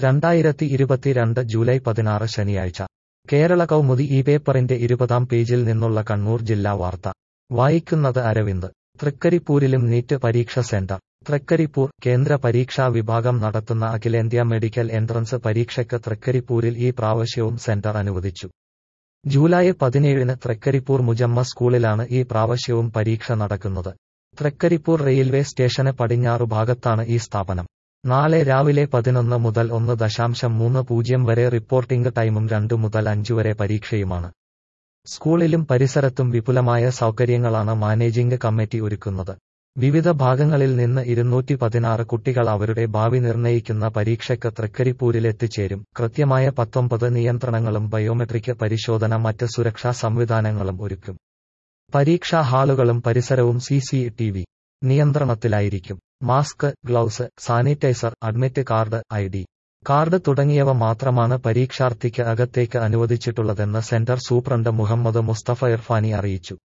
രണ്ടായിരത്തി ഇരുപത്തിരണ്ട് ജൂലൈ പതിനാറ് ശനിയാഴ്ച കേരള കൗമുദി ഈ പേപ്പറിന്റെ ഇരുപതാം പേജിൽ നിന്നുള്ള കണ്ണൂർ ജില്ലാ വാർത്ത വായിക്കുന്നത് അരവിന്ദ് തൃക്കരിപ്പൂരിലും നീറ്റ് പരീക്ഷ സെന്റർ തൃക്കരിപ്പൂർ കേന്ദ്ര പരീക്ഷാ വിഭാഗം നടത്തുന്ന അഖിലേന്ത്യാ മെഡിക്കൽ എൻട്രൻസ് പരീക്ഷയ്ക്ക് തൃക്കരിപ്പൂരിൽ ഈ പ്രാവശ്യവും സെന്റർ അനുവദിച്ചു ജൂലൈ പതിനേഴിന് തൃക്കരിപ്പൂർ മുജമ്മ സ്കൂളിലാണ് ഈ പ്രാവശ്യവും പരീക്ഷ നടക്കുന്നത് തൃക്കരിപ്പൂർ റെയിൽവേ സ്റ്റേഷന് പടിഞ്ഞാറു ഭാഗത്താണ് ഈ സ്ഥാപനം നാളെ രാവിലെ പതിനൊന്ന് മുതൽ ഒന്ന് ദശാംശം മൂന്ന് പൂജ്യം വരെ റിപ്പോർട്ടിംഗ് ടൈമും രണ്ടു മുതൽ അഞ്ചു വരെ പരീക്ഷയുമാണ് സ്കൂളിലും പരിസരത്തും വിപുലമായ സൗകര്യങ്ങളാണ് മാനേജിംഗ് കമ്മിറ്റി ഒരുക്കുന്നത് വിവിധ ഭാഗങ്ങളിൽ നിന്ന് ഇരുന്നൂറ്റി പതിനാറ് കുട്ടികൾ അവരുടെ ഭാവി നിർണയിക്കുന്ന പരീക്ഷയ്ക്ക് തൃക്കരിപ്പൂരിലെത്തിച്ചേരും കൃത്യമായ പത്തൊമ്പത് നിയന്ത്രണങ്ങളും ബയോമെട്രിക് പരിശോധന മറ്റ് സുരക്ഷാ സംവിധാനങ്ങളും ഒരുക്കും പരീക്ഷാ ഹാളുകളും പരിസരവും സി സി ടി വി നിയന്ത്രണത്തിലായിരിക്കും mask gloves sanitiser admit card I D card തുടങ്ങിയവ മാത്രമാണ് പരീക്ഷാർത്ഥിക്ക് അകത്തേക്ക് അനുവദിച്ചിട്ടുള്ളതെന്ന് സെന്റർ സൂപ്രണ്ട് മുഹമ്മദ് മുസ്തഫ ഇർഫാനി അറിയിച്ചു